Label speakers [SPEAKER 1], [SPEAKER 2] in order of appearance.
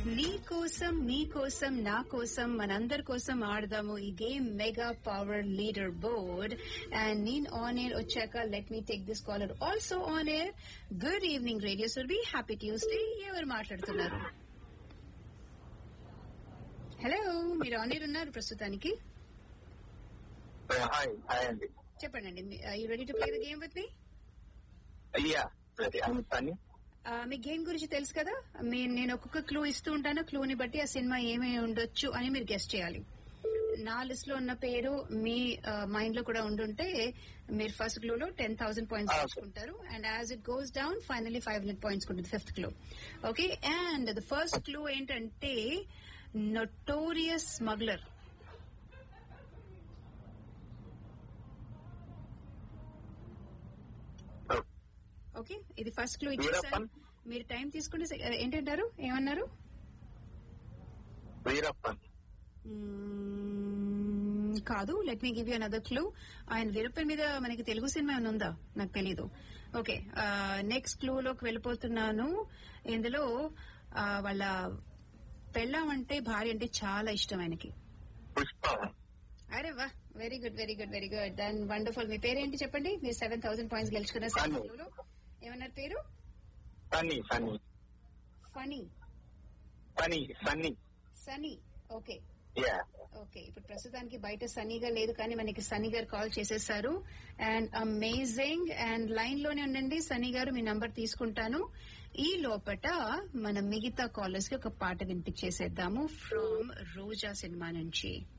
[SPEAKER 1] నీ కోసం మీ కోసం నా కోసం మనందరి కోసం ఆడదాము ఈ game mega power leader board and నేను ఆన్ ఎయిర్ వచ్చాక let me take this caller also on air good evening radio Surbhi happy Tuesday ఎవరు మాట్లాడుతున్నారు హలో మీరు ఆన్ ఎయిర్ ఉన్నారు ప్రస్తుతానికి
[SPEAKER 2] హాయ్ హాయ్ అండి
[SPEAKER 1] చెప్పండి you ready to play the game with me
[SPEAKER 2] అయ్యా రెడీ అని
[SPEAKER 1] మీ గేమ్ గురించి తెలుసు కదా మీ- నేను ఒక్కొక్క క్లూ ఇస్తూ ఉంటాను క్లూని బట్టి ఆ సినిమా ఏమి ఉండొచ్చు అని మీరు గెస్ట్ చేయాలి నా లిస్ట్ లో ఉన్న పేరు మీ మైండ్ లో కూడా ఉండుంటే మీరు ఫస్ట్ క్లూ లో ten thousand points
[SPEAKER 2] Ah, okay.
[SPEAKER 1] తెచ్చుకుంటారు and as it goes down finally five hundred points ఉంటుంది fifth clue okay and the first clue ఏంటంటే నొటోరియస్ స్మగ్లర్ ఓకే ఇది ఫస్ట్ క్లూ ఇచ్చేసాను
[SPEAKER 2] వీరప్పన్?
[SPEAKER 1] మీరు టైం తీసుకుంటే సె- ఏంటంటారు ఏమన్నారు
[SPEAKER 2] వీరప్పన్
[SPEAKER 1] మ్మ్, కాదు let me give you another clue ఆయన వీరప్పన్ మీద మనకి తెలుగు సినిమా ఏమైనా ఉందా నాకు తెలీదు ఓకే నెక్స్ట్ క్లూ లోకి వెళ్ళిపోతున్నాను ఇందులో ఆ, వాళ్ళ పెళ్ళాం అంటే భార్య అంటే చాలా ఇష్టం ఆయనకి
[SPEAKER 2] పుష్ప
[SPEAKER 1] అరే వా very good very good very good దాన్ వండర్ఫుల్ మీ పేరేంటి చెప్పండి మీరు సెవెన్ థౌసండ్ పాయింట్స్ గెలుచుకున్న సెవెన్
[SPEAKER 2] అను.
[SPEAKER 1] క్లూలో ఏమన్నారు పేరు
[SPEAKER 2] Sunny Sunny
[SPEAKER 1] Phani
[SPEAKER 2] Sunny Sunny
[SPEAKER 1] Sunny okay
[SPEAKER 2] yeah
[SPEAKER 1] okay ఇప్పుడు ప్రస్తుతానికి బయట సనీగా లేదు కానీ మనకి సనీ గారు కాల్ చేసేసారు అండ్ అమేజింగ్ అండ్ లైన్ లోనే ఉండండి సనీ గారు మీ నంబర్ తీసుకుంటాను ఈ లోపట మన మిగతా కాలర్స్ కి ఒక పాట వినిపించేసేద్దాము ఫ్రమ్ రోజా సినిమా నుంచి